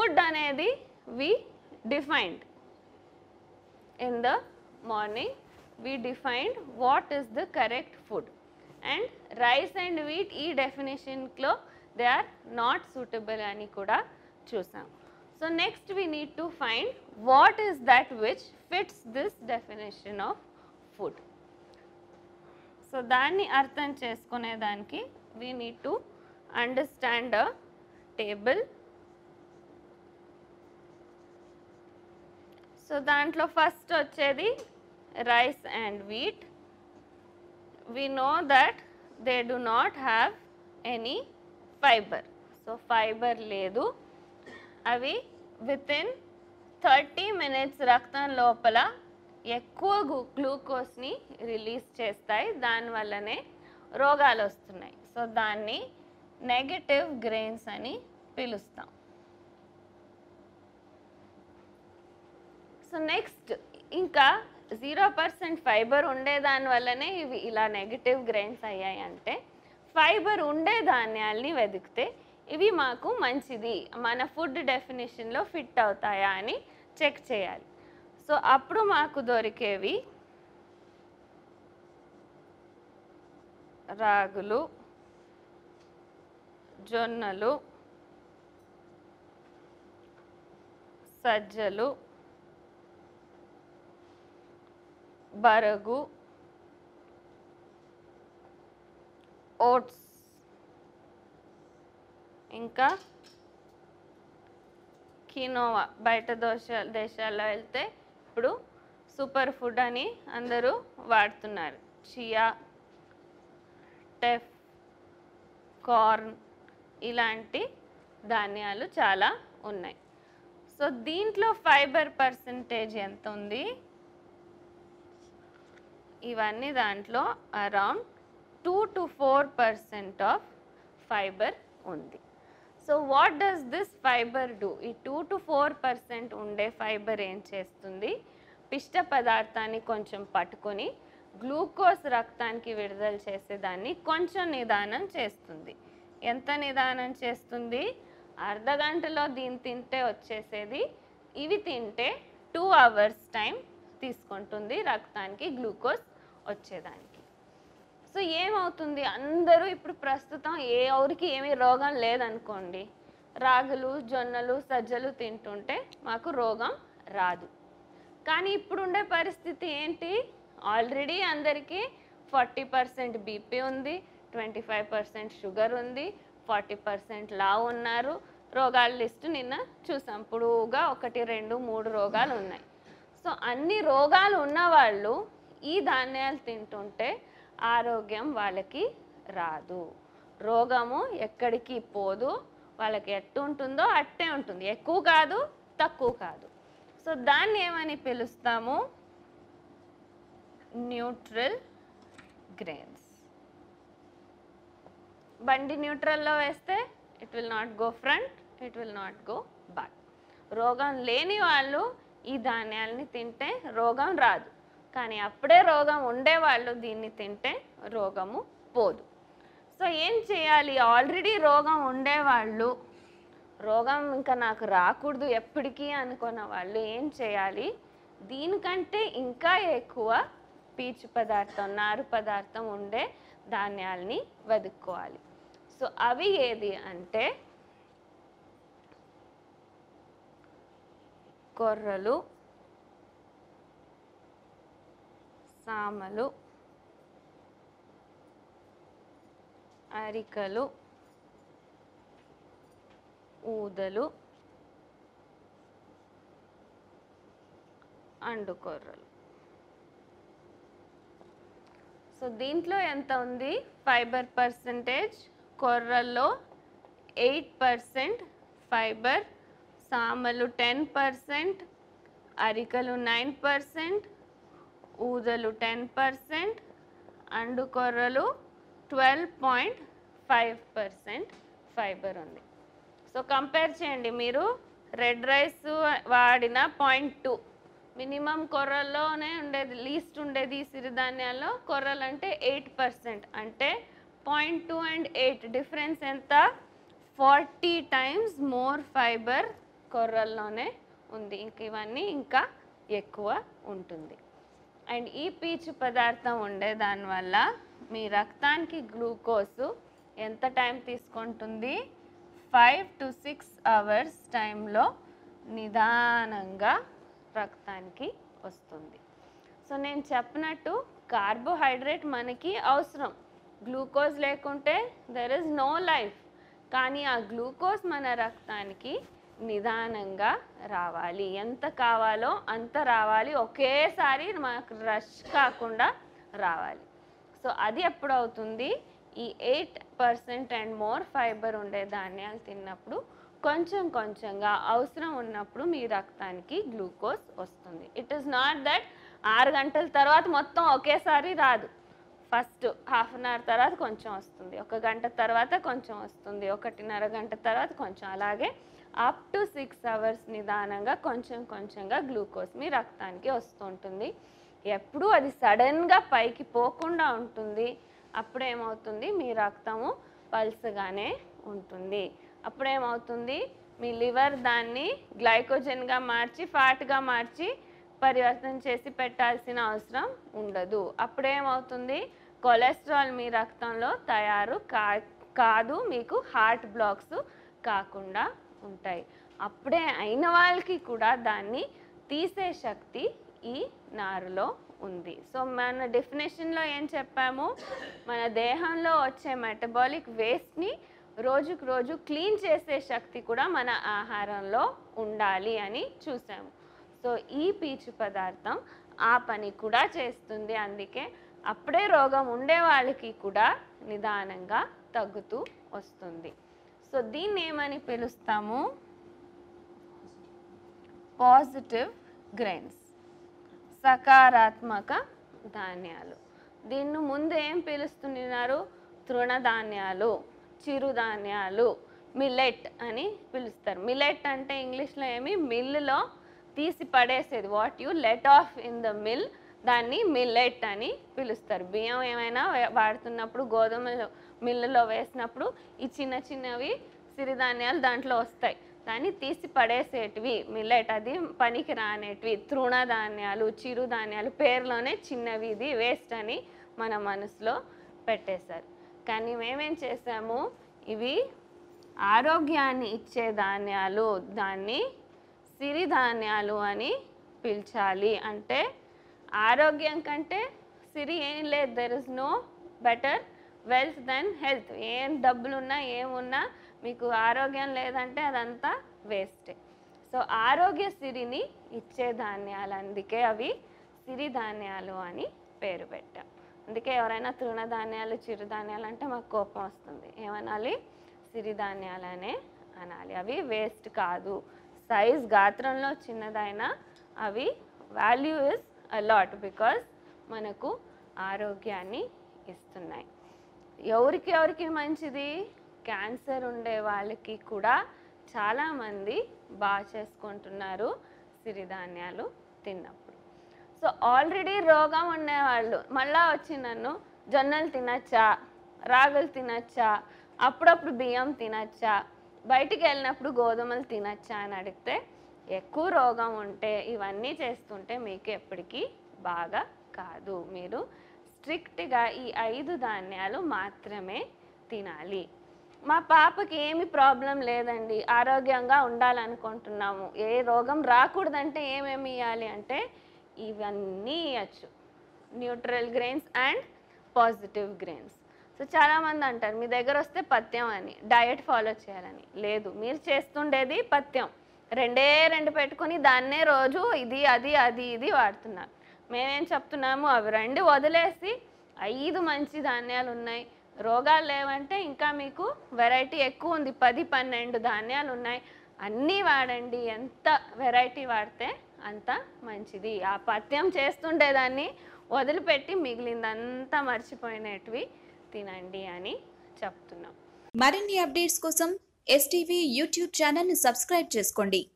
food అనేది we defined in the morning we defined what is the correct food and rice and wheat ఈ డెఫినేషన్లో they are not suitable అని కూడా చూసాం so next we need to find what is that which fits this definition of food so దాన్ని అర్థం చేసుకునేదానికి we need to understand a table so దాంట్లో first వచ్చేది rice and wheat we know that they do not have any fiber so fiber లేదు అవి with in thirty minutes రక్తం లోపల ఎక్కువ గ్లూకోజ్ని రిలీజ్ చేస్తాయి దానివల్లనే రోగాలు వస్తున్నాయి సో దాన్ని నెగటివ్ గ్రెయిన్స్ అని పిలుస్తాం సో నెక్స్ట్ ఇంకా జీరో పర్సెంట్ ఫైబర్ ఉండే దాని వల్లనే ఇవి ఇలా నెగిటివ్ గ్రెయిన్స్ అయ్యాయి అంటే ఫైబర్ ఉండే ధాన్యాల్ని వెతికితే ఇవి మాకు మంచిది మన ఫుడ్ డెఫినేషన్లో ఫిట్ అవుతాయా అని చెక్ చేయాలి సో అప్పుడు మాకు దొరికేవి రాగులు జొన్నలు సజ్జలు బరగు ఓట్స్ ఇంకా కినోవా బయట దోశ దేశాల్లో వెళ్తే ఇప్పుడు సూపర్ ఫుడ్ అని అందరూ వాడుతున్నారు చియా టెఫ్ కార్న్ ఇలాంటి ధాన్యాలు చాలా ఉన్నాయి సో దీంట్లో ఫైబర్ పర్సంటేజ్ ఎంత ఉంది ఇవన్నీ దాంట్లో around two to four percent of fiber ఉంది so what does this fiber do ఈ టూ టు ఫోర్ పర్సెంట్ ఉండే ఫైబర్ ఏం చేస్తుంది పిష్ట పదార్థాన్ని కొంచెం పట్టుకొని గ్లూకోజ్ రక్తానికి విడుదల చేసేదాన్ని కొంచెం నిదానం చేస్తుంది ఎంత నిదానం చేస్తుంది అర్ధ గంటలో దీన్ని తింటే వచ్చేసేది ఇవి తింటే టూ అవర్స్ టైం తీసుకుంటుంది రక్తానికి గ్లూకోజ్ వచ్చేదానికి సో ఏమవుతుంది అందరూ ఇప్పుడు ప్రస్తుతం ఏ ఎవరికి ఏమీ రోగం లేదనుకోండి రాగులు జొన్నలు సజ్జలు తింటుంటే మాకు రోగం రాదు కానీ ఇప్పుడుండే పరిస్థితి ఏంటి ఆల్రెడీ అందరికీ ఫార్టీ పర్సెంట్ బీపీ ఉంది ట్వంటీ ఫైవ్ పర్సెంట్ షుగర్ ఉంది ఫార్టీ పర్సెంట్ లావు ఉన్నారు రోగాల లిస్టు నిన్న చూసాం పొడువుగా ఒకటి రెండు మూడు రోగాలు ఉన్నాయి సో అన్ని రోగాలు ఉన్నవాళ్ళు ఈ ధాన్యాలు తింటుంటే ఆరోగ్యం వాళ్ళకి రాదు రోగము ఎక్కడికి పోదు వాళ్ళకి ఎట్టు ఉంటుందో అట్టే ఉంటుంది ఎక్కువ కాదు తక్కువ కాదు సో దాన్ని ఏమని పిలుస్తాము న్యూట్రల్ గ్రెయిన్స్ బండి న్యూట్రల్లో వేస్తే it will not go front it will not go back రోగం లేని వాళ్ళు ఈ ధాన్యాలని తింటే రోగం రాదు కానీ అప్పుడే రోగం ఉండేవాళ్ళు దీన్ని తింటే రోగము పోదు సో ఏం చేయాలి ఆల్రెడీ రోగం ఉండేవాళ్ళు రోగం ఇంకా నాకు రాకూడదు ఎప్పటికీ అనుకున్న వాళ్ళు ఏం చేయాలి దీనికంటే ఇంకా ఎక్కువ పీచు పదార్థం నారు పదార్థం ఉండే ధాన్యాల్ని వెతుక్కోవాలి సో అవి ఏది అంటే కొర్రలు సామలు అరికలు ఊదలు అండుకొర్రలు సో దీంట్లో ఎంత ఉంది ఫైబర్ పర్సంటేజ్ కొర్రల్లో ఎయిట్ పర్సెంట్ ఫైబర్ సామలు టెన్ పర్సెంట్ అరికలు నైన్ పర్సెంట్ ఊదలు టెన్ పర్సెంట్ అండుకొర్రలు twelve point five percent fiber ఉంది సో కంపేర్ చేయండి మీరు రెడ్ రైస్ వాడిన పాయింట్ టూ మినిమం కొర్రల్లోనే ఉండేది లీస్ట్ ఉండేది ఈ సిరిధాన్యాల్లో కొర్రలు అంటే ఎయిట్ పర్సెంట్ అంటే point two and eight difference ఎంత ఫార్టీ టైమ్స్ మోర్ ఫైబర్ కొర్రల్లోనే ఉంది ఇంక ఇవన్నీ ఇంకా ఎక్కువ ఉంటుంది అండ్ ఈ పీచు పదార్థం ఉండే దానివల్ల మీ రక్తానికి గ్లూకోజ్ ఎంత టైం తీసుకుంటుంది ఫైవ్ టు సిక్స్ అవర్స్ టైంలో నిదానంగా రక్తానికి వస్తుంది సో నేను చెప్పినట్టు కార్బోహైడ్రేట్ మనకి అవసరం గ్లూకోజ్ లేకుంటే దెర్ ఇస్ నో లైఫ్ కానీ ఆ గ్లూకోజ్ మన రక్తానికి నిదానంగా రావాలి ఎంత కావాలో అంత రావాలి ఒకేసారి మనకు రష్ కాకుండా రావాలి సో అది ఎప్పుడు అవుతుంది ఈ eight percent and more fiber ఉండే ధాన్యాలు తిన్నప్పుడు కొంచెం కొంచెంగా అవసరం ఉన్నప్పుడు మీ రక్తానికి గ్లూకోజ్ వస్తుంది ఇట్ ఈస్ నాట్ దట్ ఆరు గంటల తర్వాత మొత్తం ఒకేసారి రాదు ఫస్ట్ హాఫ్ అన్ అవర్ తర్వాత కొంచెం వస్తుంది ఒక గంట తర్వాత కొంచెం వస్తుంది ఒకటిన్నర గంట తర్వాత కొంచెం అలాగే అప్ టు సిక్స్ అవర్స్ నిదానంగా కొంచెం కొంచెంగా గ్లూకోజ్ మీ రక్తానికి వస్తుంటుంది ఎప్పుడు అది సడన్గా పైకి పోకుండా ఉంటుంది అప్పుడేమవుతుంది మీ రక్తము పల్సగానే ఉంటుంది అప్పుడేమవుతుంది మీ లివర్ దాన్ని గ్లైకోజన్గా మార్చి ఫ్యాట్గా మార్చి పరివర్తన చేసి పెట్టాల్సిన అవసరం ఉండదు అప్పుడేమవుతుంది కొలెస్ట్రాల్ మీ రక్తంలో తయారు కా కాదు మీకు హార్ట్ బ్లాక్స్ కాకుండా ఉంటాయి అప్పుడే అయిన వాళ్ళకి కూడా దాన్ని తీసే శక్తి ఈ నారులో ఉంది సో మన డెఫినేషన్లో ఏం చెప్పాము మన దేహంలో వచ్చే మెటబాలిక్ వేస్ట్ని రోజుకు రోజు క్లీన్ చేసే శక్తి కూడా మన ఆహారంలో ఉండాలి అని చూసాము సో ఈ పీచు పదార్థం ఆ పని కూడా చేస్తుంది అందుకే అప్పుడే రోగం ఉండే వాళ్ళకి కూడా నిదానంగా తగ్గుతూ వస్తుంది సో దీన్ని ఏమని పిలుస్తాము పాజిటివ్ గ్రెయిన్స్ సకారాత్మక ధాన్యాలు దీన్ని ముందు ఏం పిలుస్తున్నారు తృణధాన్యాలు చిరుధాన్యాలు మిల్లెట్ అని పిలుస్తారు మిల్లెట్ అంటే ఇంగ్లీష్లో ఏమి మిల్లులో తీసి పడేసేది what you let off in the mill దాన్ని మిల్లెట్ అని పిలుస్తారు బియ్యం ఏమైనా వే- వాడుతున్నప్పుడు గోధుమ మిల్లులో వేసినప్పుడు ఈ చిన్న చిన్నవి సిరిధాన్యాలు దాంట్లో వస్తాయి దాన్ని తీసి పడేసేటివి మిల్లెట్ అది పనికి రానేటివి తృణధాన్యాలు చిరుధాన్యాలు పేరులోనే చిన్నవి ఇది వేస్ట్ అని మన మనసులో పెట్టేశారు కానీ మేమేం చేసాము ఇవి ఆరోగ్యాన్ని ఇచ్చే ధాన్యాలు దాన్ని సిరిధాన్యాలు అని పిలిచాలి అంటే ఆరోగ్యం కంటే సిరి ఏం లేదు there is no better wealth than health ఏం డబ్బులున్నా ఏమున్నా మీకు ఆరోగ్యం లేదంటే అదంతా వేస్టే సో ఆరోగ్య సిరిని ఇచ్చే ధాన్యాలు అందుకే అవి సిరిధాన్యాలు అని పేరు పెట్టాం అందుకే ఎవరైనా తృణధాన్యాలు చిరుధాన్యాలు అంటే మాకు కోపం వస్తుంది ఏమనాలి సిరిధాన్యాలనే అనాలి అవి వేస్ట్ కాదు సైజ్ గాత్రంలో చిన్నదైనా అవి వాల్యూ ఇస్ అలాట్ బికాస్ మనకు ఆరోగ్యాన్ని ఇస్తున్నాయి ఎవరికి ఎవరికి మంచిది క్యాన్సర్ ఉండే వాళ్ళకి కూడా చాలామంది బాగా చేసుకుంటున్నారు సిరిధాన్యాలు తిన్నప్పుడు సో ఆల్రెడీ రోగం ఉండేవాళ్ళు మళ్ళా వచ్చి నన్ను జొన్నలు తినచ్చా రాగులు తినచ్చా అప్పుడప్పుడు బియ్యం తినచ్చా బయటికి వెళ్ళినప్పుడు గోధుమలు తినచ్చా అని అడిగితే ఎక్కువ రోగం ఉంటే ఇవన్నీ చేస్తుంటే మీకు ఎప్పటికీ బాగా కాదు మీరు స్ట్రిక్ట్గా ఈ ఐదు ధాన్యాలు మాత్రమే తినాలి మా పాపకి ఏమి ప్రాబ్లం లేదండి ఆరోగ్యంగా ఉండాలనుకుంటున్నాము ఏ రోగం రాకూడదంటే ఏమేమి ఇవ్వాలి అంటే ఇవన్నీ ఇవ్వచ్చు neutral grains and positive grains so చాలామంది అంటారు మీ దగ్గర వస్తే పథ్యం అని డయట్ ఫాలో చేయాలని లేదు మీరు చేస్తుండేది పథ్యం రెండే రెండు పెట్టుకొని దాన్నే రోజు ఇది అది అది ఇది వాడుతున్నారు మేమేం చెప్తున్నాము అవి రెండు వదిలేసి ఐదు మంచి ధాన్యాలు ఉన్నాయి రోగాలు లేవంటే ఇంకా మీకు వెరైటీ ఎక్కువ ఉంది పది పన్నెండు ధాన్యాలు ఉన్నాయి అన్నీ వాడండి ఎంత వెరైటీ వాడితే అంత మంచిది ఆ పథ్యం చేస్తుండేదాన్ని వదిలిపెట్టి మిగిలిందంతా మర్చిపోయినటివి తినండి అని చెప్తున్నాం మరిన్ని అప్డేట్స్ కోసం ఎస్టీవీ యూట్యూబ్ ఛానల్ని సబ్స్క్రైబ్ చేసుకోండి